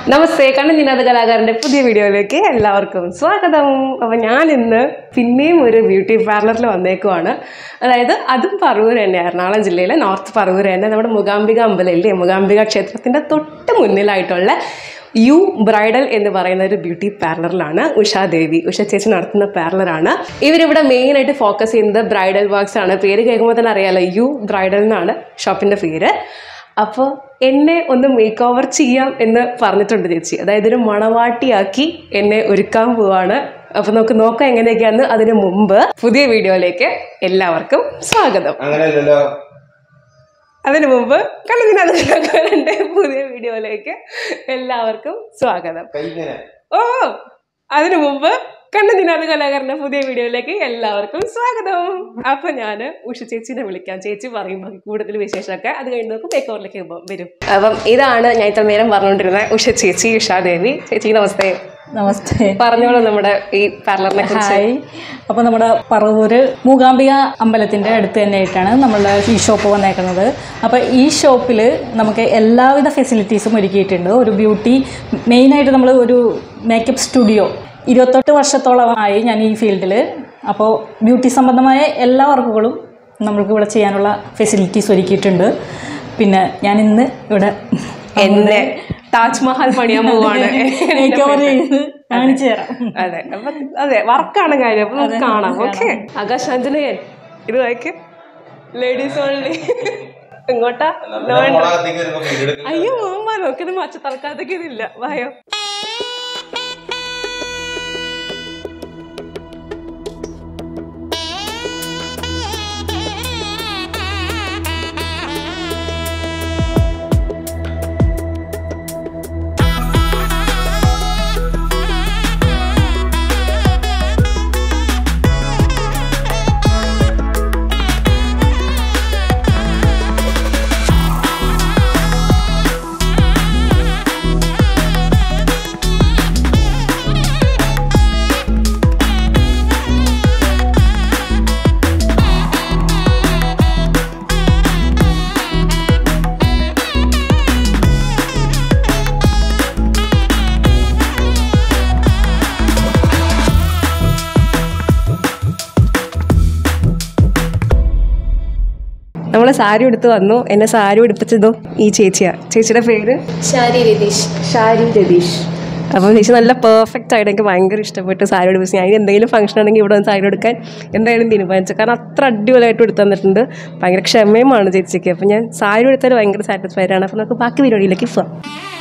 നമസ്തേ കണ്ണൻ നിനാഥ കലാകാരന്റെ പുതിയ വീഡിയോയിലേക്ക് എല്ലാവർക്കും സ്വാഗതം അപ്പൊ ഞാൻ ഇന്ന് പിന്നെയും ഒരു ബ്യൂട്ടി പാർലറിൽ വന്നേക്കുവാണ് അതായത് അതും പറവൂർ തന്നെ എറണാകുളം ജില്ലയിലെ നോർത്ത് പറവൂർ തന്നെ നമ്മുടെ മൂകാംബിക അമ്പലം ഇല്ലേ മൂകാംബിക ക്ഷേത്രത്തിന്റെ തൊട്ട് മുന്നിലായിട്ടുള്ള യു ബ്രൈഡൽ എന്ന് പറയുന്ന ഒരു ബ്യൂട്ടി പാർലറിലാണ് ഉഷാദേവി ഉഷ ചേച്ചി നടത്തുന്ന പാർലറാണ് ഇവരിവിടെ മെയിൻ ആയിട്ട് ഫോക്കസ് ചെയ്യുന്നത് ബ്രൈഡൽ വർക്ക്സ് ആണ് പേര് കേൾക്കുമ്പോൾ തന്നെ അറിയാലോ യു ബ്രൈഡൽ എന്നാണ് ഷോപ്പിന്റെ പേര് അപ്പോൾ എന്നെ ഒന്ന് മേക്ക് ഓവർ ചെയ്യാം എന്ന് പറഞ്ഞിട്ടുണ്ട് ചേച്ചി അതായത് ഒരു മണവാട്ടിയാക്കി എന്നെ ഒരുക്കാൻ പോവാണ് അപ്പൊ നമുക്ക് നോക്കാം എങ്ങനെയൊക്കെയാന്ന് അതിനു മുമ്പ് പുതിയ വീഡിയോയിലേക്ക് എല്ലാവർക്കും സ്വാഗതം അങ്ങനെയല്ലല്ലോ അതിനു മുമ്പ് കണ്ണതിനകത്തെ പുതിയ വീഡിയോയിലേക്ക് എല്ലാവർക്കും സ്വാഗതം കൈ ഇങ്ങനെ ഓ അതിനു മുമ്പ് കണ്ണതിനാഥ് കലാകാരന്റെ പുതിയ വീഡിയോയിലേക്ക് എല്ലാവർക്കും സ്വാഗതം അപ്പൊ ഞാൻ ഉഷ ചേച്ചിനെ വിളിക്കാം ചേച്ചി പറയും ബാക്കി കൂടുതൽ വിശേഷമൊക്കെ അത് കഴിഞ്ഞ് നമുക്ക് മേക്ക് ഓവറിലേക്ക് വരും അപ്പം ഇതാണ് ഞാൻ ഇത്ര നേരം പറഞ്ഞുകൊണ്ടിരുന്നത് ഉഷ ചേച്ചി ഉഷാദേവി ചേച്ചി നമസ്തേ നമസ്തേ പറഞ്ഞോളൂ നമ്മുടെ ഈ പാർലറിനെ കുറിച്ച് ഹായ് അപ്പോൾ നമ്മുടെ പറവൂര് മൂകാംബിക അമ്പലത്തിൻ്റെ അടുത്ത് തന്നെയായിട്ടാണ് നമ്മളുടെ ഈ ഷോപ്പ് വന്നേക്കുന്നത് അപ്പോൾ ഈ ഷോപ്പിൽ നമുക്ക് എല്ലാവിധ ഫെസിലിറ്റീസും ഒരുക്കിയിട്ടുണ്ട് ഒരു ബ്യൂട്ടി മെയിനായിട്ട് നമ്മൾ ഒരു മേക്കപ്പ് സ്റ്റുഡിയോ ഇരുപത്തെട്ട് വർഷത്തോളമായി ഞാൻ ഈ ഫീൽഡിൽ അപ്പോൾ ബ്യൂട്ടി സംബന്ധമായ എല്ലാ വർക്കുകളും നമ്മൾക്ക് ഇവിടെ ചെയ്യാനുള്ള ഫെസിലിറ്റീസ് ഒരുക്കിയിട്ടുണ്ട് പിന്നെ ഞാൻ ഇന്ന് ഇവിടെ എന്നെ താജ്മഹൽ പണിയാൻ പോവാണ് മേക്ക് ഓവർ ചെയ്ത് കാണിച്ചു തരാം അതെ അപ്പൊ അതെ വർക്കാണ് കാര്യം അപ്പൊ നമുക്ക് കാണാം ഓക്കെ ആകാശ് ആഞ്ജനേയൻ ഇത് വായിക്ക് ലേഡീസ് ഓൺലി ഇങ്ങോട്ടാ മുളകത്തേക്ക് വരുമ്പോ വീടെടുക്കും അയ്യോ മാമ നോക്കിയത് മച്ച തൽക്കാലത്തേക്ക് ഇതില്ല വായോ നമ്മള് സാരി എടുത്ത് വന്നു എന്നെ സാരി ഉടുപ്പിച്ചതോ ഈ ചേച്ചിയാ ചേച്ചിയുടെ പേര് ഷാരി രതീഷ് ഷാരി രതീഷ് അപ്പോൾ ചേച്ചി നല്ല പെർഫെക്റ്റ് ആയിട്ട് എനിക്ക് ഭയങ്കര ഇഷ്ടപ്പെട്ട് സാരി ഉടുപ്പിച്ച് ഞാൻ എന്തെങ്കിലും ഫംഗ്ഷൻ ആണെങ്കിൽ ഇവിടെ വന്ന് സാരി എടുക്കാൻ എന്തായാലും തീരുമാനിച്ചു കാരണം അത്ര അടിപൊളിയായിട്ട് എടുത്തു തന്നിട്ടുണ്ട് ഭയങ്കര ക്ഷമയുമാണ് ചേച്ചിക്ക് അപ്പോൾ ഞാൻ സാരി എടുത്താൽ ഭയങ്കര സാറ്റിസ്ഫൈഡ് ആണ് അപ്പോൾ നമുക്ക് ബാക്കി പരിപാടിയിലേക്ക് പോവാം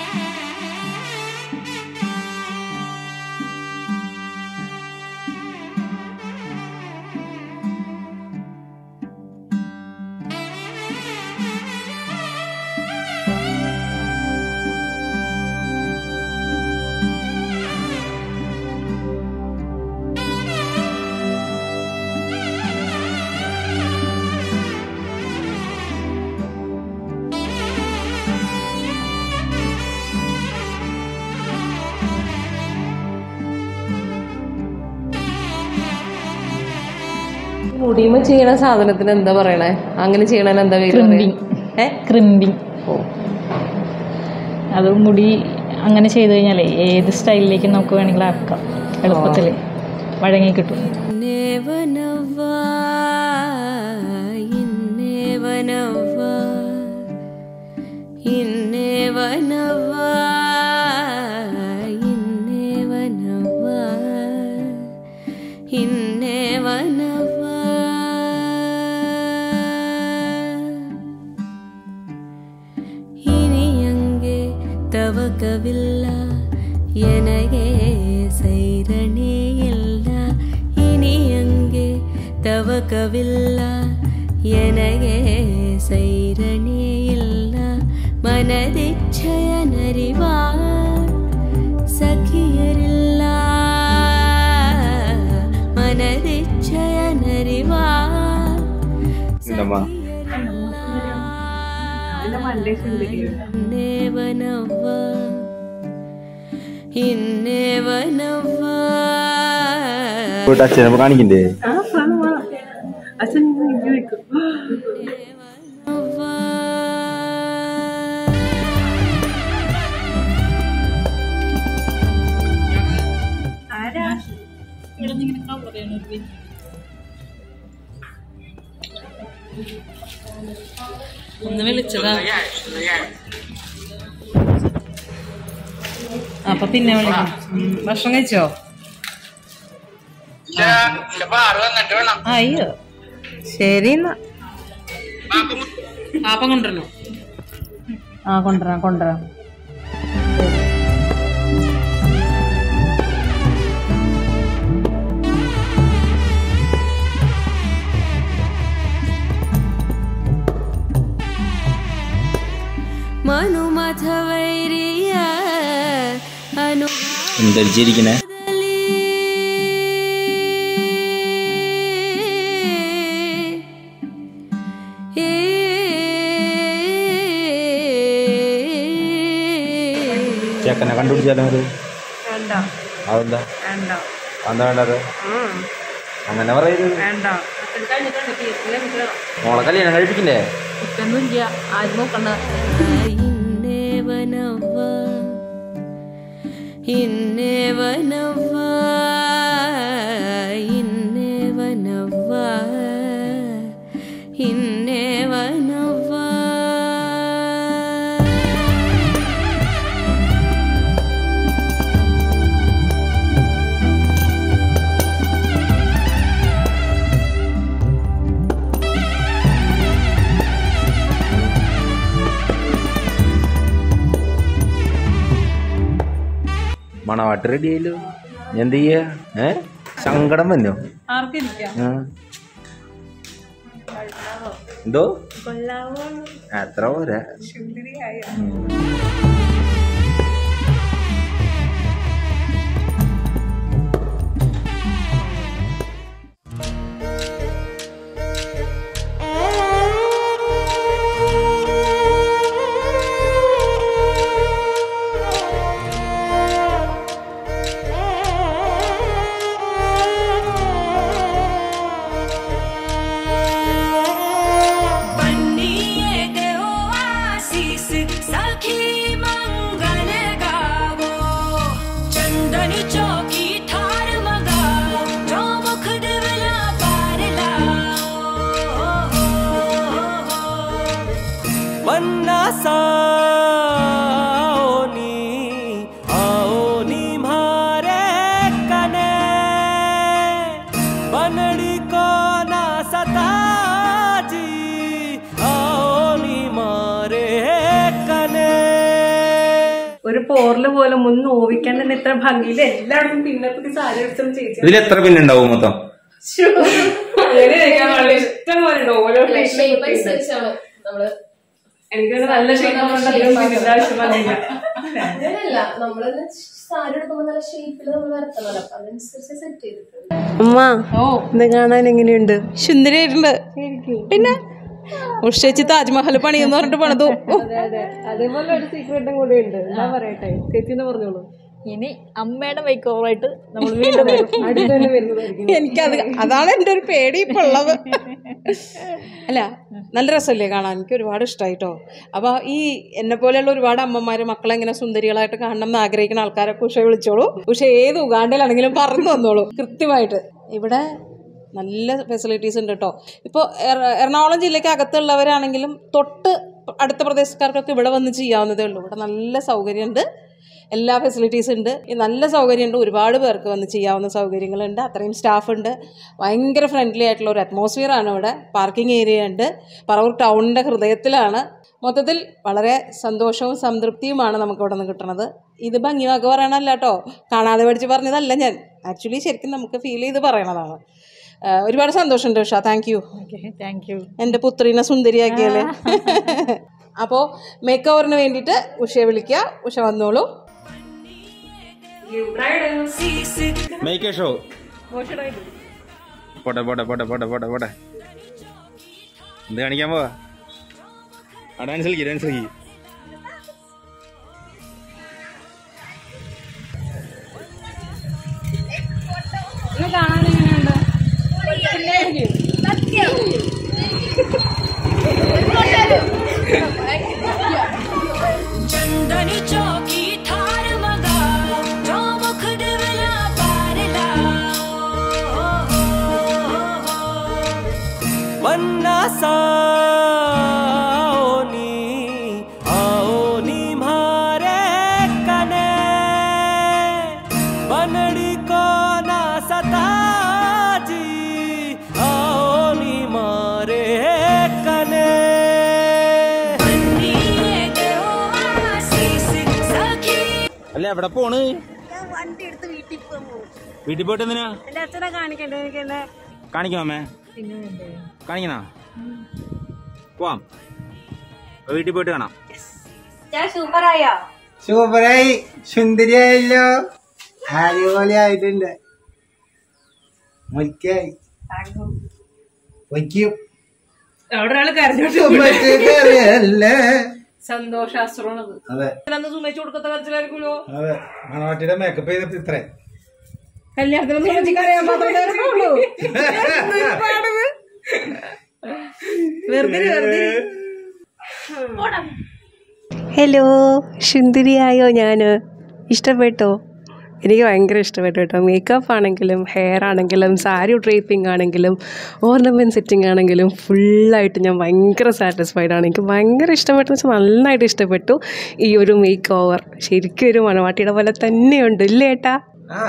മുടിയുമ്പോൾ ചെയ്യണ സാധനത്തിന് എന്താ പറയണേ അങ്ങനെ ചെയ്യണതിന് എന്താ പേര് Crimping. ഏ ക്രിമ്പിങ് അത് മുടി അങ്ങനെ ചെയ്ത് കഴിഞ്ഞാലേ ഏത് സ്റ്റൈലിലേക്ക് നമുക്ക് വേണമെങ്കിൽ ആക്കാം എളുപ്പത്തിൽ വഴങ്ങി കിട്ടും ಇನಿಯಂಗೆ ತವಕವಿಲ್ಲ ಎನಗೆ ಸೈರಣೆ ಇಲ್ಲ ಇನಿಯಂಗೆ ತವಕವಿಲ್ಲ ಎನಗೆ ಸೈರಣೆ ಇಲ್ಲ ಮನದಿಚ್ಛಯ ನರಿವ ಸಖಿಯರಿಲ್ಲ ಮನದಿಚ್ಛಯ ನರಿವ ഉണ്ടമ്മ ಇನ್ನೇವನವ್ವ ಇನ್ನೇವನವ್ವ പോയിട്ട് അച്ഛനെ കാണിക്കണ്ടേ അച്ഛൻ ഇങ്ങനെ വെക്കും. ಅವ್ವ ഒന്ന് വിളിച്ചതാ അപ്പൊ പിന്നെ വിളിക്കാം ഉം. ഭക്ഷണം കഴിച്ചോ അയ്യോ ശരി എന്നാ പാപ്പം കൊണ്ടുവരണോ ആ കൊണ്ടുവരാം കൊണ്ടുവരാം മനുമഥവൈരിയ അനു എന്തരിച്ചിരിക്കണേ ചെക്കനെ കണ്ടുപിടിച്ചാലോ ഒരു വേണ്ട അതെന്താ വേണ്ട എന്താ വേണ്ടത് അങ്ങനെ പറയരുത് വേണ്ട മോളെ കല്യാണം കഴിപ്പിക്കണ്ടേ കുറ്റൊന്നുമില്ല ആരും നോക്കണ്ട ಇನ್ನೇವನವ್ವ ಇನ್ನೇವನವ್ವ ಇನ್ನೇವನವ್ವ ಇನ್ನೇವನವ್ವ മണവാട്ട് റെഡി ആയില്ലോ ഇനി എന്ത് ചെയ്യാ ഏ സങ്കടം വന്നോ ആർക്കിരിക്കാം ആ. എന്തോ അത്ര പോരാ ഉം. बन्निए देहो आशीष सखी मंगल गावो चंदन चौकी ठार मगाओ जो मुख दिवला पार लाओ बन्ना साओनी आओनी मारे कने बनड़ी को ना सताजी आओनी मारे कने ഒരു പോറില് പോലെ മുൻ നോവിക്കാൻ തന്നെ ഇത്ര ഭംഗിയിൽ എല്ലായിടത്തും പിന്നെ കുത്തി സാരി എടുത്തും ചേച്ചി ഇതിൽ എത്ര പിന്നുണ്ടാവും മൊത്തം അങ്ങനെ കഴിക്കാൻ വളരെ ഇഷ്ടം പോലെ ഉണ്ട് ഓരോ എനിക്ക് തോന്നുന്നു നല്ല ഷേപ്പ് പിന്നിന്റെ ആവശ്യം വന്നില്ല അങ്ങനെയല്ല നമ്മള് സാരി എടുക്കുമ്പോ നല്ല ഷേപ്പിൽ നമ്മൾ വരത്തണല്ലോ അപ്പൊ അതനുസരിച്ച് സെറ്റ് ചെയ്തിട്ടുണ്ട് അമ്മ ഇത് കാണാൻ എങ്ങനെയുണ്ട് സുന്ദരിയായിട്ടുണ്ട് പിന്നെ ഉഷേച്ചി താജ്മഹൽ പണിയെന്ന് പറഞ്ഞിട്ട് പണിതു അതേപോലെ ഒരു സീക്രട്ടും കൂടെ ഉണ്ട് എന്താ പറയട്ടെ ചേച്ചി എന്ന് പറഞ്ഞോളൂ ഇനി അമ്മയുടെ മേക്ക് ഓവറായിട്ട് നമ്മൾ വീണ്ടും വരും അടുത്ത് തന്നെ വരുന്നതായിരിക്കും എനിക്കത് അതാണ് എൻ്റെ ഒരു പേടി ഇപ്പൊ ഉള്ളത് അല്ല നല്ല രസമല്ലേ കാണാൻ എനിക്ക് ഒരുപാട് ഇഷ്ടമായിട്ടോ അപ്പോൾ ഈ എന്നെ പോലെയുള്ള ഒരുപാട് അമ്മമാര് മക്കളെ ഇങ്ങനെ സുന്ദരികളായിട്ട് കാണണം എന്ന് ആഗ്രഹിക്കുന്ന ആൾക്കാരൊക്കെ ഉഷ വിളിച്ചോളൂ ഉഷ ഏത് ഉഗാണ്ടയിലാണെങ്കിലും പറഞ്ഞു തന്നോളൂ കൃത്യമായിട്ട് ഇവിടെ നല്ല ഫെസിലിറ്റീസ് ഉണ്ട് കേട്ടോ ഇപ്പോൾ എറണാകുളം ജില്ലയ്ക്ക് അകത്തുള്ളവരാണെങ്കിലും തൊട്ട് അടുത്ത പ്രദേശക്കാർക്കൊക്കെ ഇവിടെ വന്ന് ചെയ്യാവുന്നതേ ഉള്ളൂ ഇവിടെ നല്ല സൗകര്യമുണ്ട് എല്ലാ ഫെസിലിറ്റീസ് ഉണ്ട് ഈ നല്ല സൗകര്യമുണ്ട് ഒരുപാട് പേർക്ക് വന്ന് ചെയ്യാവുന്ന സൗകര്യങ്ങളുണ്ട് അത്രയും സ്റ്റാഫ് ഉണ്ട് ഭയങ്കര ഫ്രണ്ട്ലി ആയിട്ടുള്ള ഒരു atmosphere ആണ് ഇവിടെ പാർക്കിംഗ് ഏരിയ ഉണ്ട് പറവൂർ ടൗണിൻ്റെ ഹൃദയത്തിലാണ് മൊത്തത്തിൽ വളരെ സന്തോഷവും സംതൃപ്തിയുമാണ് നമുക്ക് ഇവിടെ നിന്ന് കിട്ടുന്നത് ഇത് ഭംഗിവാക്ക് പറയണല്ല കേട്ടോ കാണാതെ പഠിച്ച് പറഞ്ഞതല്ല ഞാൻ ആക്ച്വലി ശരിക്കും നമുക്ക് ഫീൽ ചെയ്ത് പറയണതാണ് ആ, ഒരുപാട് സന്തോഷമുണ്ട് Usha thank you thank you എൻ്റെ പുത്രീനെ സുന്ദരിയാക്കിയാല് അപ്പോൾ മേക്ക് ഓവറിന് വേണ്ടിയിട്ട് ഉഷയെ വിളിക്കുക ഉഷ വന്നോളൂ മേക്ക് ഷോ പോട്ടെ പോട്ടെ പോട്ടെ പോട്ടെ പോട്ടെ പോട്ടെ എന്ത് കാണിക്കാൻ പോവാ ആ ഡാൻസ് കളിക്ക് ഡാൻസ് കളിക്ക് चंदनी चौकी ठार मगाओ जो मुख दिवला पार लाओ साओनी आओनी मारे कने बनड़ी को ना सताजी आओनी मारे कने बन्निए दे ओ आशीष सखी അല്ല എവിടെ പോണ് വീട്ടിൽ പോയിട്ട് എന്തിനാ കാണിക്കാം അമ്മേ കാണിക്കണോ പോവാം അപ്പൊ വീട്ടിൽ പോയിട്ട് കാണാം സൂപ്പറായി സുന്ദരിയായല്ലോ അടിപൊളിയായിട്ടുണ്ട് മുരിക്കായി വയ്ക്കും അവിടെ ഒരാൾ കരഞ്ഞോട്ട് സുമത്തിക്കറിയല്ലേ സന്തോഷാശ്രമത് അതെ അന്ന് സുമേച്ച് കൊടുക്കത്ത കരച്ചിലായിരിക്കുമല്ലോ അതെ മണവാട്ടിയുടെ മേക്കപ്പ് ചെയ്തപ്പോ ഇത്രേ കല്യാണത്തിനൊന്നും സുമേച്ചിക്ക് അറിയാൻ മാത്രം നേരമുള്ളൂ വെറുതെ വെറുതെ ഹലോ സുന്ദരിയായോ ഞാന് ഇഷ്ടപ്പെട്ടോ എനിക്ക് ഭയങ്കര ഇഷ്ടപ്പെട്ടു കേട്ടോ മേക്കപ്പ് ആണെങ്കിലും ഹെയർ ആണെങ്കിലും സാരി ഡ്രേപ്പിംഗ് ആണെങ്കിലും ഓർണമെൻറ്റ് സെറ്റിംഗ് ആണെങ്കിലും ഫുള്ളായിട്ട് ഞാൻ ഭയങ്കര സാറ്റിസ്ഫൈഡ് ആണ് എനിക്ക് ഭയങ്കര ഇഷ്ടപ്പെട്ടു വെച്ചാൽ നന്നായിട്ട് ഇഷ്ടപ്പെട്ടു ഈ ഒരു മേക്ക് ഓവർ ശരിക്കും ഒരു മണവാട്ടിയുടെ പോലെ തന്നെയുണ്ട് ഇല്ലേ ഏട്ടാ ആ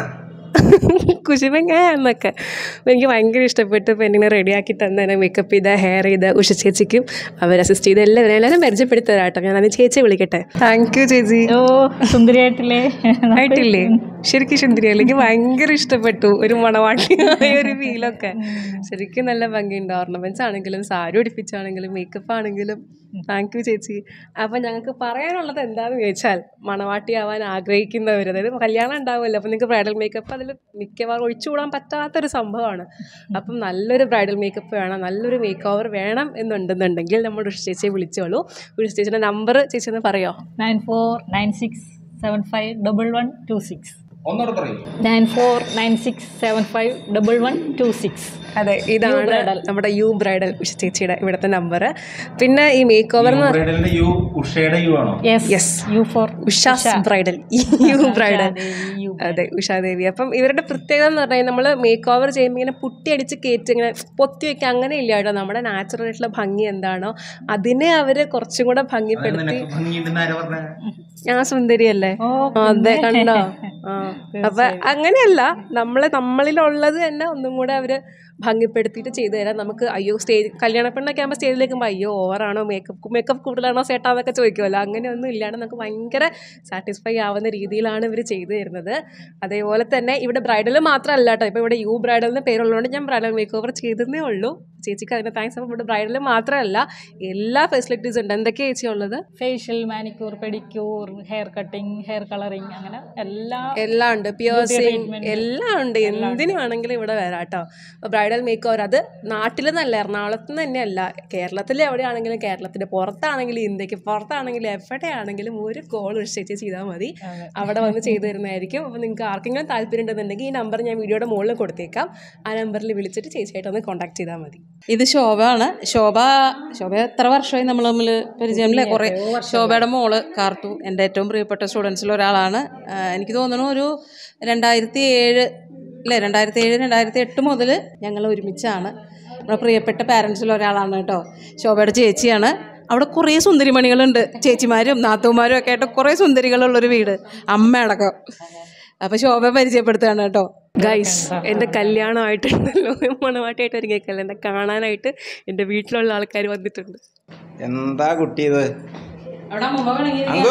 കുശിമങ്ങ എന്നൊക്കെ അപ്പോൾ എനിക്ക് ഭയങ്കര ഇഷ്ടപ്പെട്ടു പെണ്ണിനെ റെഡിയാക്കി തന്നെ മേക്കപ്പ് ചെയ്ത ഹെയർ ചെയ്ത ഉഷ ചേച്ചിക്കും അവർ അസിസ്റ്റ് ചെയ്ത എല്ലാവരും എല്ലാവരും പരിചയപ്പെടുത്തി തരാട്ടോ ഞാൻ അത് ചേച്ചിയെ വിളിക്കട്ടെ താങ്ക് യു ചേച്ചി ഓ സുന്ദരിയായിട്ടില്ലേ ആയിട്ടില്ലേ ശരിക്കും സുന്ദരിയല്ലേ എനിക്ക് ഭയങ്കര ഇഷ്ടപ്പെട്ടു ഒരു മണവാട്ടിയായ ഒരു ഫീലൊക്കെ ശരിക്കും നല്ല ഭംഗിയുണ്ട് ഓർണമെന്റ്സ് ആണെങ്കിലും സാരി ഉടിപ്പിച്ചാണെങ്കിലും മേക്കപ്പ് ആണെങ്കിലും താങ്ക് യു ചേച്ചി അപ്പം ഞങ്ങൾക്ക് പറയാനുള്ളത് എന്താണെന്ന് ചോദിച്ചാൽ മണവാട്ടിയാവാൻ ആഗ്രഹിക്കുന്നവർ അതായത് കല്യാണം ഉണ്ടാവുമല്ലോ അപ്പം നിങ്ങൾക്ക് ബ്രൈഡൽ മേക്കപ്പ് അതിൽ മിക്കവാറും ഒഴിച്ചുകൂടാൻ പറ്റാത്തൊരു സംഭവമാണ് അപ്പം നല്ലൊരു ബ്രൈഡൽ മേക്കപ്പ് വേണം നല്ലൊരു മേക്ക് ഓവർ വേണം എന്നുണ്ടെന്നുണ്ടെങ്കിൽ നമ്മുടെ ഉഷ ചേച്ചിയെ വിളിച്ചോളൂ ഉഷ ചേച്ചിയുടെ നമ്പർ ചേച്ചി ഒന്ന് പറയോ nine four nine six seven five double one two six ഒന്നോടെ പറയൂ nine four nine six seven five double one two six അതെ ഇതാണ് നമ്മുടെ യു ബ്രൈഡൽ ഉഷ ചേച്ചിയുടെ ഇവിടുത്തെ നമ്പർ പിന്നെ ഈ മേക്ക് ഓവർ എന്ന് ബ്രൈഡലിന്റെ യു ഉഷയുടെ യു ആണോ yes U for Usha's bridal U bridal അതെ ഉഷാദേവി അപ്പം ഇവരുടെ പ്രത്യേകത എന്ന് പറഞ്ഞാൽ നമ്മൾ മേക്ക് ഓവർ ചെയ്യുമ്പോൾ ഇങ്ങനെ പുട്ടി അടിച്ച് കയറ്റി ഇങ്ങനെ പൊത്തി വെക്കുക അങ്ങനെ ഇല്ല കേട്ടോ നമ്മുടെ നാച്ചുറൽ ആയിട്ടുള്ള ഭംഗി എന്താണോ അതിനെ അവർ കുറച്ചും കൂടെ ഭംഗിപ്പെടുത്തി ഭംഗിയുണ്ടെന്ന് ആരാ പറഞ്ഞ ഞാൻ സുന്ദരിയല്ലേ അതെ കണ്ടോ ആ അപ്പൊ അങ്ങനെയല്ല നമ്മളെ നമ്മളിലുള്ളത് തന്നെ ഒന്നും കൂടെ അവര് ഭംഗിപ്പെടുത്തിയിട്ട് ചെയ്തു തരാം നമുക്ക് അയ്യോ സ്റ്റേജ് കല്യാണ പെണ്ണൊക്കെ ആകുമ്പോൾ സ്റ്റേജിലേക്ക് പോകുമ്പോൾ അയ്യോ ഓവറാണോ മേക്കപ്പ് മേക്കപ്പ് കൂടുതലാണോ സെറ്റാന്നൊക്കെ ചോദിക്കുമല്ലോ അങ്ങനെയൊന്നും ഇല്ലാണ്ട് നമുക്ക് ഭയങ്കര സാറ്റിസ്ഫൈ ആവുന്ന രീതിയിലാണ് ഇവർ ചെയ്തു തരുന്നത് അതേപോലെ തന്നെ ഇവിടെ ബ്രൈഡൽ മാത്രമല്ല കേട്ടോ ഇപ്പോൾ ഇവിടെ യു ബ്രൈഡൽ എന്ന് പേരുള്ളതുകൊണ്ട് ഞാൻ ബ്രൈഡൽ മേക്ക് ഓവർ ചെയ്തതേ ഉള്ളൂ ചേച്ചിക്ക് അതിന് താങ്ക്സ് അപ്പോൾ ഇവിടെ ബ്രൈഡൽ മാത്രമല്ല എല്ലാ ഫെസിലിറ്റീസും ഉണ്ട് എന്തൊക്കെയാണ് ചേച്ചി ഉള്ളത് facial manicure pedicure hair cutting hair colouring അങ്ങനെ എല്ലാ എല്ലാം ഉണ്ട് പിയേഴ്സിങ് എല്ലാം ഉണ്ട് എന്തിനു വേണമെങ്കിലും ഇവിടെ വരാം കേട്ടോ ബ്രൈഡൽ മേക്ക് ഓവർ അത് നാട്ടിൽ നിന്നല്ല എറണാകുളത്ത് നിന്ന് തന്നെയല്ല കേരളത്തിൽ എവിടെയാണെങ്കിലും കേരളത്തിന്റെ പുറത്താണെങ്കിലും ഇന്ത്യക്ക് പുറത്താണെങ്കിലും എവിടെയാണെങ്കിലും ഒരു കോൾ ചേച്ചി ചെയ്താൽ മതി അവിടെ വന്ന് ചെയ്തു തരുന്നതായിരിക്കും അപ്പോൾ നിങ്ങൾക്ക് ആർക്കെങ്കിലും താല്പര്യം ഉണ്ടെന്നുണ്ടെങ്കിൽ ഈ നമ്പർ ഞാൻ വീഡിയോയുടെ മുകളിൽ കൊടുത്തേക്കാം ആ നമ്പറിൽ വിളിച്ചിട്ട് ചേച്ചിയായിട്ട് ഒന്ന് കോൺടാക്ട് ചെയ്താൽ മതി ഇത് ശോഭ ആണ് ശോഭ ശോഭ എത്ര വർഷമായി നമ്മൾ തമ്മിൽ പരിചയമില്ലേ കുറേ ശോഭയുടെ മോള് കാർത്തു എൻ്റെ ഏറ്റവും പ്രിയപ്പെട്ട സ്റ്റുഡൻസിൽ ഒരാളാണ് ആ, എനിക്ക് തോന്നുന്നു ഒരു രണ്ടായിരത്തി ഏഴ് അല്ലേ രണ്ടായിരത്തി ഏഴ് രണ്ടായിരത്തി എട്ട് മുതൽ ഞങ്ങൾ ഒരുമിച്ചാണ് നമ്മുടെ പ്രിയപ്പെട്ട പാരൻസിൽ ഒരാളാണ് കേട്ടോ ശോഭയുടെ ചേച്ചിയാണ് അവിടെ കുറേ സുന്ദരിമണികളുണ്ട് ചേച്ചിമാരും നാത്തൂമാരും ഒക്കെ ആയിട്ട് കുറേ സുന്ദരികളുള്ളൊരു വീട് അമ്മ അടക്കം അപ്പോൾ ശോഭ പരിചയപ്പെടുത്തുകയാണ് കേട്ടോ ഗൈസ് എൻ്റെ കല്യാണമായിട്ടുണ്ടല്ലോ മണവാട്ടിയായിട്ട് ഒരുങ്ങിയേക്കല്ല എന്നെ കാണാനായിട്ട് എൻ്റെ വീട്ടിലുള്ള ആൾക്കാർ വന്നിട്ടുണ്ട് എന്താ കുട്ടി ഇത് അവിടെ അമ്മ വേണമെങ്കിൽ അങ്കു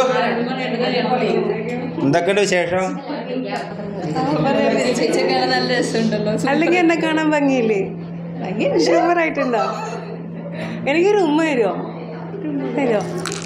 എന്തൊക്കെയുണ്ട് വിശേഷം ചേച്ചിയൊക്കെയാണ് നല്ല രസമുണ്ടല്ലോ അല്ലെങ്കിൽ എന്നെ കാണാൻ ഭംഗിയില്ലേ ഭംഗി ഷുവറായിട്ടുണ്ടോ എനിക്കൊരു ഉമ്മ തരുമോ തരുമോ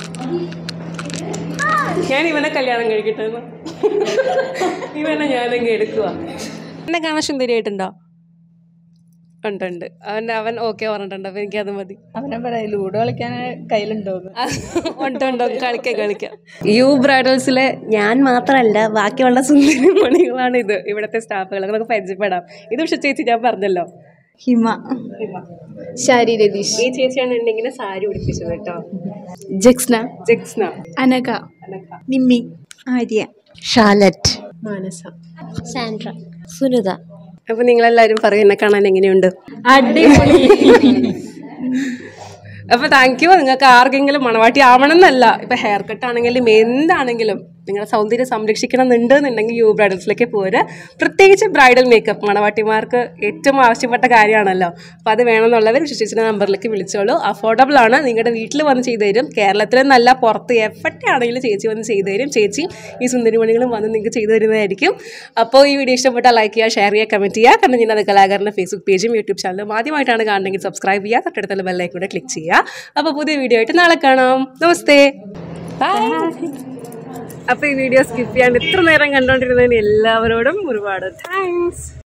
ഞാൻ ഇവനെ കല്യാണം കഴിക്കട്ടെ എന്നാ. ഇവനെ ഞാനങ്ങ് എടുക്കുക എന്നെ കാണാൻ സുന്ദരിയായിട്ടുണ്ടോ ഉണ്ട് ഉണ്ട് അവൻ അവൻ ഓക്കെ പറഞ്ഞിട്ടുണ്ട് അപ്പൊ എനിക്കത് മതി അവനെ പറയാം ലൂഡോ കളിക്കാൻ കയ്യിലുണ്ടോന്ന് ഉണ്ട് ഉണ്ട് കളിക്കാം കളിക്കാം യു ബ്രൈഡൽസിലെ ഞാൻ മാത്രമല്ല ബാക്കിയുള്ള സുന്ദരി മണികളാണ് ഇത് ഇവിടുത്തെ സ്റ്റാഫുകൾ നമുക്ക് പരിചയപ്പെടാം ഇത് പക്ഷെ ചേച്ചി ഞാൻ പറഞ്ഞല്ലോ ഹിമ ശാരി രതീഷ് ഈ ചേച്ചിയാണ് എന്നെ ഇങ്ങനെ സാരി ഉടുപ്പിച്ചത് കേട്ടോ ജക്സ്ന ജക്സ്ന അനക നിമ്മി ആര്യ ഷാലറ്റ് മാനസ സാൻഡ്ര സുനിത അപ്പൊ നിങ്ങളെല്ലാരും പറയും എന്നെ കാണാൻ എങ്ങനെയുണ്ട് അടിപൊളി അപ്പോൾ താങ്ക് യു നിങ്ങൾക്ക് ആർക്കെങ്കിലും മണവാട്ടി ആവണം എന്നല്ല ഇപ്പം ഹെയർ കട്ട് ആണെങ്കിലും എന്താണെങ്കിലും നിങ്ങളുടെ സൗന്ദര്യം സംരക്ഷിക്കണം എന്നുണ്ടെന്നുണ്ടെങ്കിൽ യു ബ്രൈഡൽസിലേക്ക് പോര് പ്രത്യേകിച്ച് ബ്രൈഡൽ മേക്കപ്പ് മണവാട്ടിമാർക്ക് ഏറ്റവും ആവശ്യപ്പെട്ട കാര്യമാണല്ലോ അപ്പോൾ അത് വേണമെന്നുള്ളവർ വിശ്വസിച്ചിന്റെ നമ്പറിലേക്ക് വിളിച്ചോളൂ അഫോർഡബിൾ ആണ് നിങ്ങളുടെ വീട്ടിൽ വന്ന് ചെയ്തു തരും കേരളത്തിൽ നല്ല പുറത്ത് എവിടെയാണെങ്കിലും ചേച്ചി വന്ന് ചെയ്തു തരും ചേച്ചി ഈ സുന്ദരിമണികളും വന്ന് നിങ്ങൾക്ക് ചെയ്തു തരുന്നതായിരിക്കും അപ്പോൾ ഈ വീഡിയോ ഇഷ്ടപ്പെട്ടാൽ ലൈക്ക് ചെയ്യുക ഷെയർ ചെയ്യുക കമൻറ്റ് ചെയ്യുക കാരണം ഞാൻ അത് കലാകാരൻ്റെ ഫേസ്ബുക്ക് പേജും യൂട്യൂബ് ചാനലും ആദ്യമായിട്ടാണ് കാണണമെങ്കിൽ സബ്സ്ക്രൈബ് ചെയ്യുക തൊട്ടടുത്തുള്ള ബെല്ലൈക്കൂടെ കൂടെ ക്ലിക്ക് ചെയ്യുക അപ്പോൾ പുതിയ വീഡിയോ ആയിട്ട് നാളെ കാണാം നമസ്തേ ബൈ അപ്പോൾ ഈ വീഡിയോ സ്കിപ്പ് ചെയ്യാണ്ട് ഇത്ര നേരം കണ്ടുകൊണ്ടിരുന്നതിന് എല്ലാവരോടും ഒരുപാട് താങ്ക്സ്